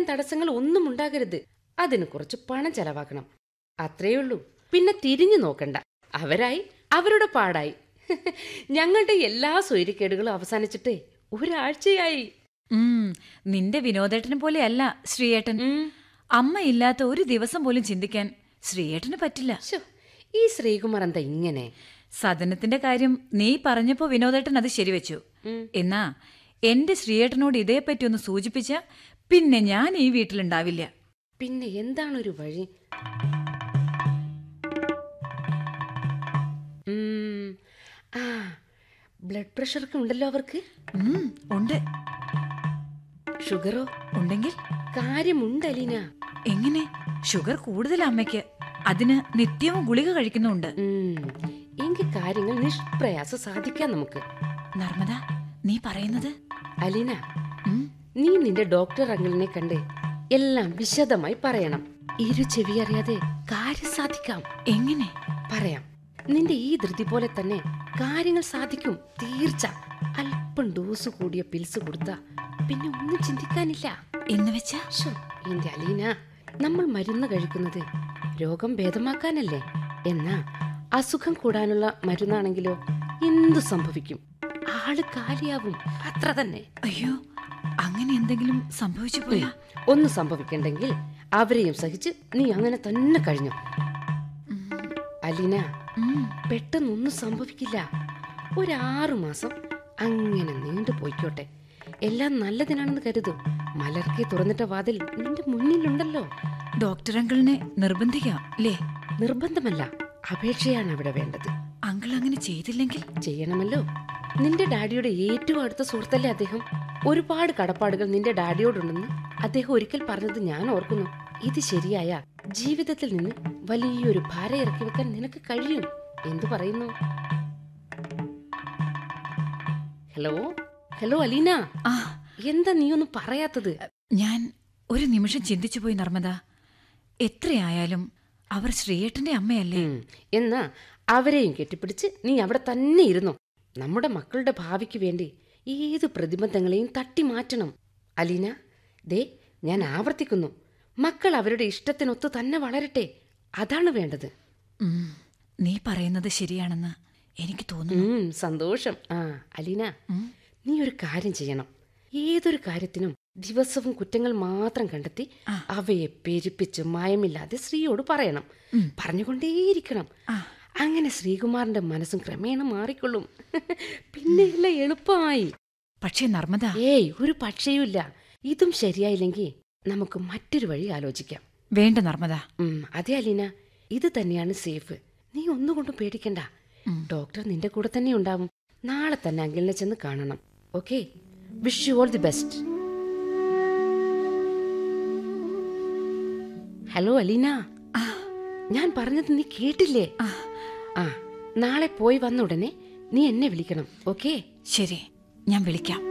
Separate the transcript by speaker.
Speaker 1: തടസ്സങ്ങൾ ഒന്നും ഉണ്ടാകരുത് അതിന് കുറച്ച് പണം ചെലവാക്കണം അത്രയേ ഉള്ളൂ പിന്നെ തിരിഞ്ഞു നോക്കണ്ട അവരായി അവരുടെ പാടായി ഞങ്ങളുടെ എല്ലാ സ്വൈര്യക്കേടുകളും അവസാനിച്ചിട്ടേ ഒരാഴ്ചയായി
Speaker 2: ഉം, നിന്റെ വിനോദേട്ടനെ പോലെയല്ല ശ്രീയേട്ടൻ
Speaker 1: ഉം.
Speaker 2: അമ്മ ഇല്ലാത്ത ഒരു ദിവസം പോലും ചിന്തിക്കാൻ ശ്രീയേട്ടന് പറ്റില്ല
Speaker 1: ശ്ശോ, ഈ ശ്രീകുമാർ എന്താ ഇങ്ങനെ
Speaker 2: സദനത്തിന്റെ കാര്യം നീ പറഞ്ഞപ്പോ വിനോദേട്ടൻ അത് ശരിവെച്ചു
Speaker 1: ഉം.
Speaker 2: എന്നാ എന്റെ ശ്രീയേട്ടനോട് ഇതേപ്പറ്റി ഒന്ന് സൂചിപ്പിച്ച പിന്നെ ഞാൻ ഈ വീട്ടിലുണ്ടാവില്ല
Speaker 1: പിന്നെ എന്താണ് ഒരു വഴി ഉം, ആ ബ്ലഡ് പ്രഷറൊക്കെ ഉണ്ടല്ലോ അവർക്ക്
Speaker 2: ഉം, ഉണ്ട്
Speaker 1: ഷുഗറോ
Speaker 2: ഉണ്ടെങ്കിൽ
Speaker 1: കാര്യമുണ്ട് അലീന
Speaker 2: എങ്ങനെ ഷുഗർ കൂടുതൽ അമ്മയ്ക്ക് അതിന് നിത്യവും ഗുളിക കഴിക്കുന്നുണ്ട്
Speaker 1: ഉം, എങ്കിൽ കാര്യങ്ങൾ നിഷ്പ്രയാസം സാധിക്കാം നമുക്ക്
Speaker 2: നർമ്മദ നീ പറയുന്നത്
Speaker 1: അലീന
Speaker 2: ഉം,
Speaker 1: നീ നിന്റെ ഡോക്ടർ അങ്കിളിനെ കണ്ട് എല്ലാം വിശദമായി പറയണം ഇരു ചെവി അറിയാതെ കാര്യം സാധിക്കാം
Speaker 2: എങ്ങനെ
Speaker 1: പറയാം നിന്റെ ഈ ധൃതി പോലെ തന്നെ കാര്യങ്ങൾ സാധിക്കും തീർച്ച അല്പം ഡോസ് കൂടിയ പിൽസ് കൊടുത്ത പിന്നെ ഒന്നും ചിന്തിക്കാനില്ല
Speaker 2: എന്ന് വെച്ചാ
Speaker 1: ശ്ശോ, എന്റെ അലീന നമ്മൾ മരുന്ന് കഴിക്കുന്നത് രോഗം ഭേദമാക്കാനല്ലേ എന്നാ അസുഖം കൂടാനുള്ള മരുന്നാണെങ്കിലോ എന്തു സംഭവിക്കും ആള് കാലിയാവും അത്ര തന്നെ
Speaker 2: അയ്യോ അങ്ങനെ എന്തെങ്കിലും സംഭവിച്ചു പോയാ
Speaker 1: ഒന്ന് സംഭവിക്കണ്ടെങ്കിൽ അവരെയും സഹിച്ച് നീ അങ്ങനെ തന്നെ കഴിഞ്ഞു
Speaker 2: ഉം,
Speaker 1: അലീന
Speaker 2: ഉം,
Speaker 1: പെട്ടെന്നൊന്നും സംഭവിക്കില്ല ഒരാറു മാസം അങ്ങനെ നീണ്ടു പോയിക്കോട്ടെ എല്ലാം നല്ലതിനാണെന്ന് കരുതൂ മലർക്കെ തുറന്നിട്ട വാതിൽ നിന്റെ മുന്നിലുണ്ടല്ലോ
Speaker 2: ഡോക്ടർ അങ്കിളിനെ നിർബന്ധിക്കാം അല്ലേ
Speaker 1: നിർബന്ധമല്ല അപേക്ഷയാണ് അവിടെ വേണ്ടത്
Speaker 2: അങ്കിൾ അങ്ങനെ ചെയ്തില്ലെങ്കിൽ
Speaker 1: ചെയ്യണമല്ലോ നിന്റെ ഡാഡിയുടെ ഏറ്റവും അടുത്ത സുഹൃത്തല്ലേ അദ്ദേഹം ഒരുപാട് കടപ്പാടുകൾ നിന്റെ ഡാഡിയോടുണ്ടെന്ന് അദ്ദേഹം ഒരിക്കൽ പറഞ്ഞത് ഞാൻ ഓർക്കുന്നു ഇത് ശരിയായ ജീവിതത്തിൽ നിന്ന് വലിയൊരു ഭാരം ഇറക്കി വെക്കാൻ നിനക്ക് കഴിയും എന്തു പറയുന്നു ഹലോ ഹലോ അലീന
Speaker 2: ആ
Speaker 1: എന്താ നീ ഒന്നും പറയാത്തത്
Speaker 2: ഞാൻ ഒരു നിമിഷം ചിന്തിച്ചു പോയി നർമ്മദ എത്രയായാലും അവർ ശ്രീയേട്ടന്റെ അമ്മയല്ലേ
Speaker 1: ഉം. എന്നാ അവരെയും കെട്ടിപ്പിടിച്ച് നീ അവിടെ തന്നെ ഇരുന്നു നമ്മുടെ മക്കളുടെ ഭാവിക്ക് വേണ്ടി ഏത് പ്രതിബന്ധങ്ങളെയും തട്ടി മാറ്റണം അലീന ദേ ഞാൻ ആവർത്തിക്കുന്നു മക്കൾ അവരുടെ ഇഷ്ടത്തിനൊത്ത് തന്നെ വളരട്ടെ അതാണ് വേണ്ടത്
Speaker 2: ഉം, നീ പറയുന്നത് ശരിയാണെന്ന് എനിക്ക് തോന്നുന്നു
Speaker 1: ഉം, സന്തോഷം ആ അലീന
Speaker 2: ഉം,
Speaker 1: നീ ഒരു കാര്യം ചെയ്യണം ഏതൊരു കാര്യത്തിനും ദിവസവും കുറ്റങ്ങൾ മാത്രം കണ്ടെത്തി
Speaker 2: ആ.
Speaker 1: അവയെ പെരുപ്പിച്ച് മയമില്ലാതെ ശ്രീയോട് പറയണം
Speaker 2: ഉം.
Speaker 1: പറഞ്ഞുകൊണ്ടേയിരിക്കണം
Speaker 2: ആ.
Speaker 1: അങ്ങനെ ശ്രീകുമാറിന്റെ മനസ്സും ക്രമേണ മാറിക്കൊള്ളും പിന്നെ എല്ലാം എളുപ്പമായി
Speaker 2: പക്ഷേ നർമ്മദ
Speaker 1: ഏയ് ഒരു പക്ഷയുമില്ല ഇതും ശരിയായില്ലെങ്കിൽ നമുക്ക് മറ്റൊരു വഴി ആലോചിക്കാം
Speaker 2: വേണ്ട നർമ്മദ
Speaker 1: ഉം, അതെ അലീന ഇത് തന്നെയാണ് സേഫ് നീ ഒന്നുകൊണ്ടും പേടിക്കണ്ട
Speaker 2: ഉം.
Speaker 1: ഡോക്ടർ നിന്റെ കൂടെ തന്നെ ഉണ്ടാവും നാളെ തന്നെ അങ്കിളിനെ ചെന്ന് കാണണം okay wish you all the best hello Aleena
Speaker 2: ആ,
Speaker 1: ഞാൻ പറഞ്ഞത് നീ കേട്ടില്ലേ
Speaker 2: ആ,
Speaker 1: ആ നാളെ പോയി വന്ന ഉടനെ നീ എന്നെ വിളിക്കണം ഓക്കേ
Speaker 2: ശരി ഞാൻ വിളിക്കാം